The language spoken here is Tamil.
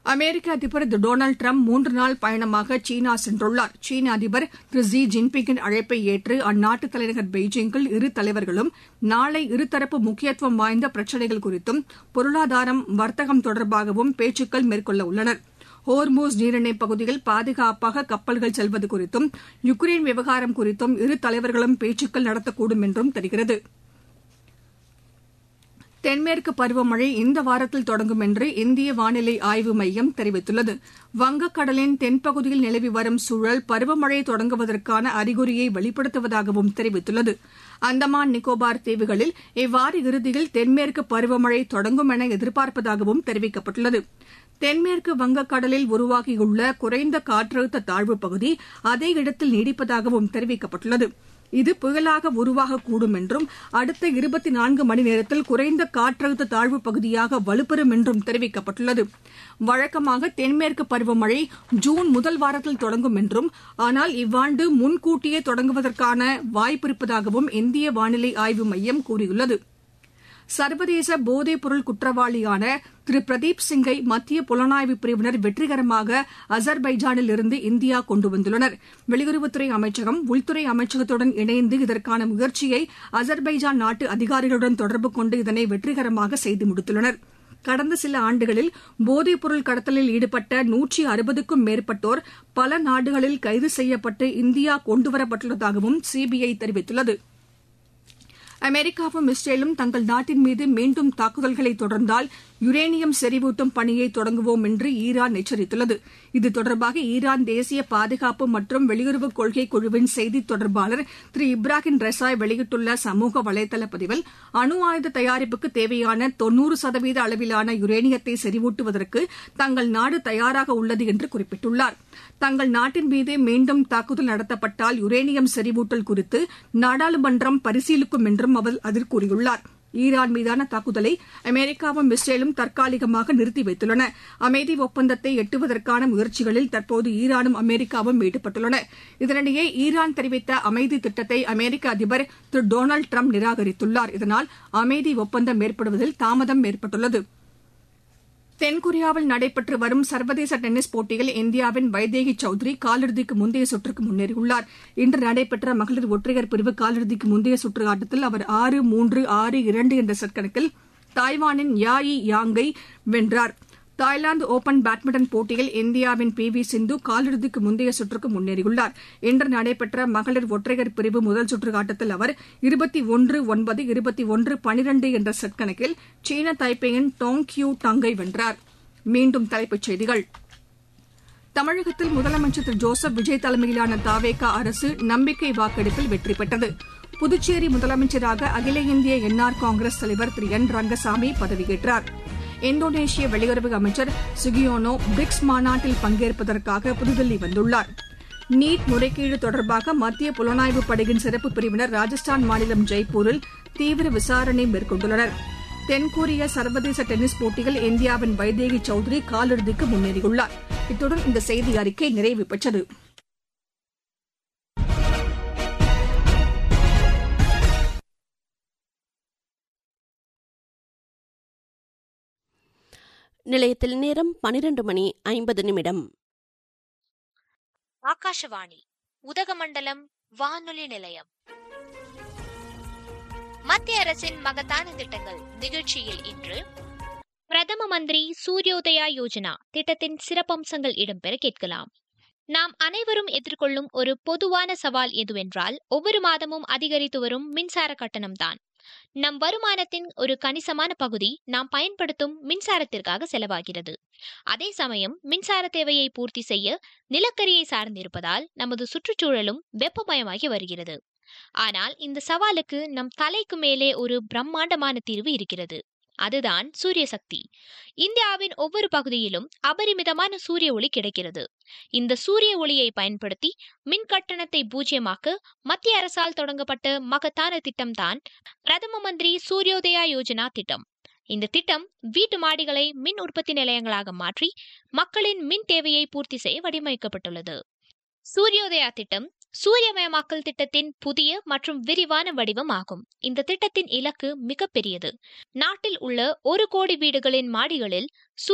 அமெரிக்க அதிபர் திரு டொனால்டு டிரம்ப் மூன்று நாள் பயணமாக சீனா சென்றுள்ளார் சீன அதிபர் திரு ஜி ஜின்பிங்கின் அழைப்பை ஏற்று அந்நாட்டு தலைநகர் பெய்ஜிங்கில் இரு தலைவர்களும் நாளை இருதரப்பு முக்கியத்துவம் வாய்ந்த பிரச்சினைகள் குறித்தும் பொருளாதாரம் வர்த்தகம் தொடர்பாகவும் பேச்சுக்கள் மேற்கொள்ள உள்ளனர் ஹோர்மூஸ் நீரிணைப் பகுதியில் பாதுகாப்பாக கப்பல்கள் செல்வது குறித்தும் யுக்ரைன் விவகாரம் குறித்தும் இரு தலைவர்களும் பேச்சுக்கள் நடத்தக்கூடும் என்றும் தெரிகிறது தென்மேற்கு பருவமழை இந்த வாரத்தில் தொடங்கும் என்று இந்திய வானிலை ஆய்வு மையம் தெரிவித்துள்ளது வங்கக்கடலின் தென்பகுதியில் நிலவி வரும் சூழல் பருவமழை தொடங்குவதற்கான அறிகுறியை வெளிப்படுத்துவதாகவும் தெரிவித்துள்ளது அந்தமான் நிக்கோபார் தீவுகளில் இவ்வார இறுதியில் தென்மேற்கு பருவமழை தொடங்கும் என எதிர்பார்ப்பதாகவும் தெரிவிக்கப்பட்டுள்ளது தென்மேற்கு வங்கக்கடலில் உருவாகியுள்ள குறைந்த காற்றழுத்த தாழ்வுப் பகுதி அதே இடத்தில் நீடிப்பதாகவும் தெரிவிக்கப்பட்டுள்ளது இது புயலாக உருவாகக்கூடும் என்றும் அடுத்த இருபத்தி நான்கு மணி நேரத்தில் குறைந்த காற்றழுத்த தாழ்வுப் பகுதியாக வலுப்பெறும் என்றும் தெரிவிக்கப்பட்டுள்ளது வழக்கமாக தென்மேற்கு பருவமழை ஜூன் முதல் வாரத்தில் தொடங்கும் என்றும் ஆனால் இவ்வாண்டு முன்கூட்டியே தொடங்குவதற்கான வாய்ப்பிருப்பதாகவும் இந்திய வானிலை ஆய்வு மையம் கூறியுள்ளது சர்வதேச போதைப்பொருள் குற்றவாளியான திரு பிரதீப் சிங்கை மத்திய புலனாய்வு பிரிவினர் வெற்றிகரமாக அசர்பைஜானில் இருந்து இந்தியா கொண்டு வந்துள்ளனர் வெளியுறவுத்துறை அமைச்சகம் உள்துறை அமைச்சகத்துடன் இணைந்து இதற்கான முயற்சியை அசர்பைஜான் நாட்டு அதிகாரிகளுடன் தொடர்பு கொண்டு இதனை வெற்றிகரமாக செய்து முடித்துள்ளனர் கடந்த சில ஆண்டுகளில் போதைப்பொருள் கடத்தலில் ஈடுபட்ட நூற்றி அறுபதுக்கும் மேற்பட்டோர் பல நாடுகளில் கைது செய்யப்பட்டு இந்தியா கொண்டுவரப்பட்டுள்ளதாகவும் சிபிஐ தெரிவித்துள்ளது அமெரிக்காவும் இஸ்ரேலும் தங்கள் நாட்டின் மீது மீண்டும் தாக்குதல்களை தொடர்ந்தால் யுரேனியம் செறிவூட்டும் பணியை தொடங்குவோம் என்று ஈரான் எச்சரித்துள்ளது இது தொடர்பாக ஈரான் தேசிய பாதுகாப்பு மற்றும் வெளியுறவு கொள்கை குழுவின் செய்தித் தொடர்பாளர் திரு இப்ராஹிம் ரெசாய் வெளியிட்டுள்ள சமூக வலைதள பதிவில் அணு ஆயுத தயாரிப்புக்கு தேவையான தொன்னூறு சதவீத அளவிலான யுரேனியத்தை செறிவூட்டுவதற்கு தங்கள் நாடு தயாராக உள்ளது என்று குறிப்பிட்டுள்ளார் தங்கள் நாட்டின் மீது மீண்டும் தாக்குதல் நடத்தப்பட்டால் யுரேனியம் செறிவூட்டல் குறித்து நாடாளுமன்றம் பரிசீலிக்கும் என்றும் அவர் அதில் கூறியுள்ளார் ஈரான் மீதான தாக்குதலை அமெரிக்காவும் இஸ்ரேலும் தற்காலிகமாக நிறுத்தி வைத்துள்ளன அமைதி ஒப்பந்தத்தை எட்டுவதற்கான முயற்சிகளில் தற்போது ஈரானும் அமெரிக்காவும் ஈடுபட்டுள்ளன இதனிடையே ஈரான் தெரிவித்த அமைதி திட்டத்தை அமெரிக்க அதிபர் திரு டொனால்டு டிரம்ப் நிராகரித்துள்ளார் இதனால் அமைதி ஒப்பந்தம் ஏற்படுவதில் தாமதம் ஏற்பட்டுள்ளது தென்கொரியாவில் நடைபெற்று வரும் சர்வதேச டென்னிஸ் போட்டியில் இந்தியாவின் வைதேகி சௌத்ரி காலிறுதிக்கு முந்தைய சுற்றுக்கு முன்னேறியுள்ளார் இன்று நடைபெற்ற மகளிர் ஒற்றையர் பிரிவு காலிறுதிக்கு முந்தைய சுற்று ஆட்டத்தில் அவர் ஆறு மூன்று ஆறு இரண்டு என்ற செட் கணக்கில் தாய்வானின் யாயி யாங்கை வென்றார் தாய்லாந்து ஒபன் பேட்மிண்டன் போட்டியில் இந்தியாவின் பி வி சிந்து காலிறுதிக்கு முந்தைய சுற்றுக்கு முன்னேறியுள்ளார் இன்று நடைபெற்ற மகளிர் ஒற்றையர் பிரிவு முதல் சுற்று ஆட்டத்தில் அவர் இருபத்தி ஒன்று ஒன்பது இருபத்தி ஒன்று பனிரெண்டு என்ற செட் கணக்கில் சீன தைப்பேயின் டோங் கியூ டங்கை வென்றார் மீண்டும் தலைப்புச் செய்திகள் தமிழகத்தில் முதலமைச்சர் திரு ஜோசப் விஜய் தலைமையிலான தாவேகா அரசு நம்பிக்கை வாக்கெடுப்பில் வெற்றி பெற்றது புதுச்சேரி முதலமைச்சராக அகில இந்திய என்ஆர் காங்கிரஸ் தலைவர் திரு என் ரங்கசாமி பதவியேற்றார் இந்தோனேஷிய வெளியுறவு அமைச்சர் சுகியோனோ பிரிக்ஸ் மாநாட்டில் பங்கேற்பதற்காக புதுதில்லி வந்துள்ளார் நீட் முறைகேடு தொடர்பாக மத்திய புலனாய்வு படையின் சிறப்பு பிரிவினர் ராஜஸ்தான் மாநிலம் ஜெய்ப்பூரில் தீவிர விசாரணை மேற்கொண்டுள்ளனர் தென்கொரிய சர்வதேச டென்னிஸ் போட்டியில் இந்தியாவின் வைதேகி சௌத்ரி காலிறுதிக்கு முன்னேறியுள்ளார் இத்துடன் இந்த செய்தி அறிக்கை நிறைவு பெற்றது நிலையத்தில் நேரம் பனிரெண்டு மணி ஐம்பது நிமிடம் ஆகாஷவாணி உதகமண்டலம் வானொலி நிலையம் மத்திய அரசின் மகத்தான திட்டங்கள் நிகழ்ச்சியில் இன்று பிரதம மந்திரி சூரியோதயா யோஜனா திட்டத்தின் சிறப்பம்சங்கள் இடம்பெற கேட்கலாம் நாம் அனைவரும் எதிர்கொள்ளும் ஒரு பொதுவான சவால் எதுவென்றால் ஒவ்வொரு மாதமும் அதிகரித்து வரும் மின்சார கட்டணம்தான் நம் வருமானத்தின் ஒரு கணிசமான பகுதி நாம் பயன்படுத்தும் மின்சாரத்திற்காக செலவாகிறது அதே சமயம் மின்சார தேவையை பூர்த்தி செய்ய நிலக்கரியை சார்ந்திருப்பதால் நமது சுற்றுச்சூழலும் வெப்பமயமாகி வருகிறது ஆனால் இந்த சவாலுக்கு நம் தலைக்கு மேலே ஒரு பிரம்மாண்டமான தீர்வு இருக்கிறது அதுதான் சூரிய சக்தி இந்தியாவின் ஒவ்வொரு பகுதியிலும் அபரிமிதமான சூரிய ஒளி கிடைக்கிறது இந்த சூரிய ஒளியை பயன்படுத்தி மின் கட்டணத்தை பூஜ்யமாக்க மத்திய அரசால் தொடங்கப்பட்ட மகத்தான திட்டம்தான் பிரதம மந்திரி சூரியோதயா யோஜனா திட்டம் இந்த திட்டம் வீட்டு மாடிகளை மின் உற்பத்தி நிலையங்களாக மாற்றி மக்களின் மின் தேவையை பூர்த்தி செய்ய வடிவமைக்கப்பட்டுள்ளது சூரியோதயா திட்டம் சூரியமயமாக்கல் திட்டத்தின் புதிய மற்றும் விரிவான வடிவம் ஆகும் இந்த திட்டத்தின் இலக்கு மிகப்பெரியது நாட்டில் உள்ள ஒரு கோடி வீடுகளின் மாடிகளில்